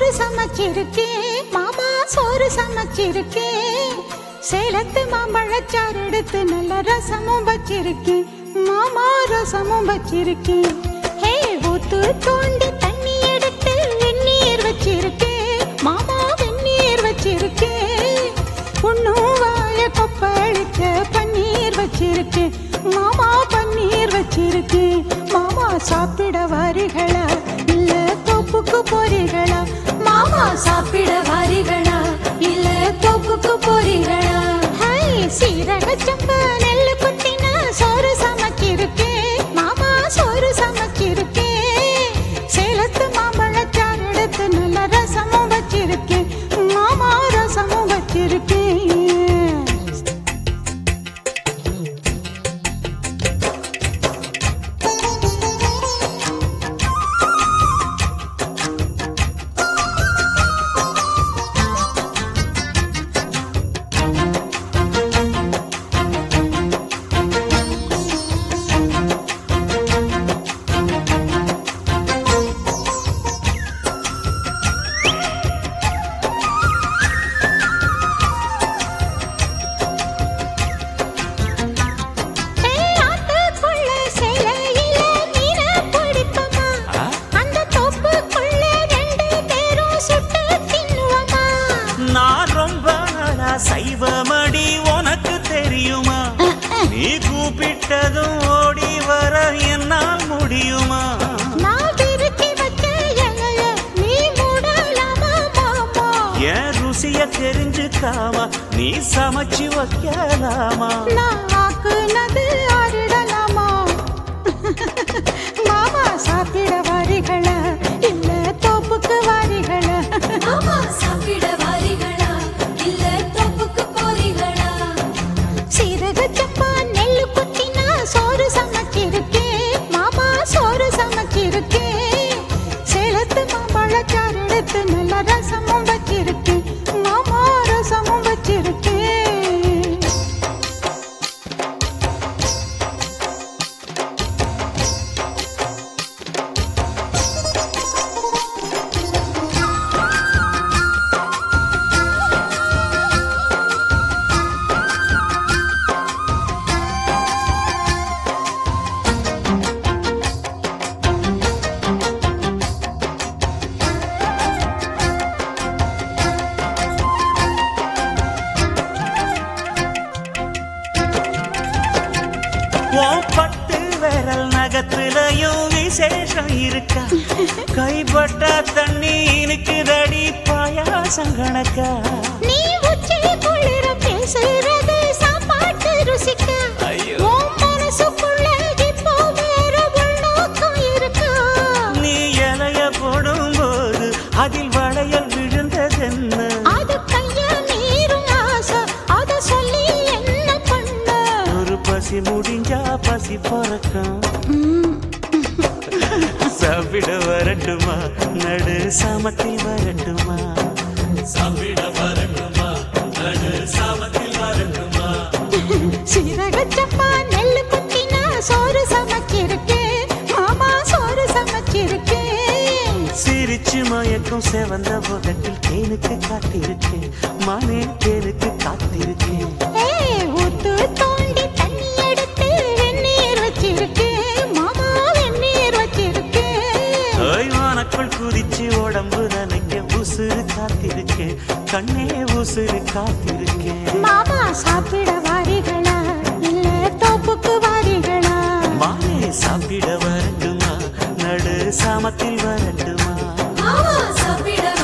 சோறு சமைச்சிருக்கேன் மாமா சோறு சமைச்சிருக்கேன் சேலத்து மாம்பழச்சாறு எடுத்து நல்ல ரசமும் வச்சிருக்கேன் மாமா ரசமும் வச்சிருக்கேன் ஹே ஊத்து தோண்டி தண்ணி எடுத்து வெந்நீர் வச்சிருக்கேன் மாமா வெந்நீர் வச்சிருக்கேன் பொண்ணும் வாய கொப்பளிக்க பன்னீர் வச்சிருக்கேன் மாமா பன்னீர் வச்சிருக்கேன் மாமா சாப்பிட வாரிகளா இல்ல தோப்புக்கு போறீங்களா மாமா சாப்பிட வாரிகளா இல்ல தோப்புக்கு போறீங்களா ஹை சீரக சம்பா நெல்லு குத்தினா சோறு சமைச்சிருக்கேன் மாமா சோறு சமைச்சிருக்கேன் சேலத்து மாம்பழச்சாறு எடுத்து நல்ல ரசமும் வச்சிருக்கேன் மாமா ரசமும் வச்சிருக்கேன் ஏய், ஆத்துக்குள்ள சேலையில மீன பிடிப்போமா? அந்த தோப்புக்குள்ள ரெண்டு பேரும் சுட்டு தின்னுவோமா? நான் ரொம்ப நாளா சைவமடி உனக்கு தெரியுமா நீ கூப்பிட்டதும் ஓடி வர என்னால் முடியுமா நான் விரிச்சி வச்ச இலைய நீ மூடலாமா, மாமா? என் ருசிய தெரிஞ்சுக்காம நீ சமைச்சு வைக்கலாமா நான் ஆக்குனது அருடலாமா? மாமா சாப்பிட வாரிகளா இல்ல தோப்புக்கு வாரிகளா மாமா சாப்பிட வாரீங்களா இல்ல தோப்புக்கு போறீங்களா சீரக சம்பா நெல்லு குத்தினா சோறு சமைச்சிருக்கேன் மாமா சோறு சமைச்சிருக்கேன் சேலத்து மாம்பழச்சாறு எடுத்து நல்ல ரசமும் வச்சிருக்கேன் மாமா ரசமும் வச்சிருக்கேன் உன் பட்டு விரல் நகத்துலயும் விசேஷம் இருக்கா கைப்பட்டா தண்ணி இனுக்குதடி பாயாசம் கணக்கா நீ உச்சி குளிர பேசுறது சாப்பாட்டு ருசிக்க ஐயோ. உன் மனசுக்குள்ள இப்போ வேற உள்நோக்கம் இருக்கா நீ இலைய போடும்போது அதில் வளையல் விழுந்ததென்ன அது கைய மீறும் ஆசை அத சொல்லி என்ன பண்ண ஒரு பசி முடிஞ்சா பசி பறக்கும் சாப்பிட வரட்டுமா நடு சாமத்தில் வரட்டுமா சாப்பிட வரட்டுமா நடு சாமத்தில் வரட்டுமா சீரக சப்பா நெல்லு குத்தினா சோறு சமைச்சிருக்கேன் மாமா சோறு சமைச்சிருக்கேன் சிரிச்சு மயக்கும் செவந்த முகத்தில் தேனுக்கு காத்திருக்கேன் மானே தேனுக்கு காத்திருக்கேன் ஏய் ஊத்து தோண்டி தண்ணி எடுத்து வெந்நீர் வச்சிருக்கேன் மாமா வெந்நீர் வச்சிருக்கேன் ஓய்வானக்குள் குதிச்சு உடம்பு நனைக்க உசுறு காத்திருக்கேன் கண்ணே உசுறு காத்திருக்கேன் மாமா சாப்பிட வாரிகளா இல்ல தோப்புக்கு வாரிகளா மானே சாப்பிட வரட்டுமா நடு சாமத்தில் வரட்டுமா மாமா சாப்பிட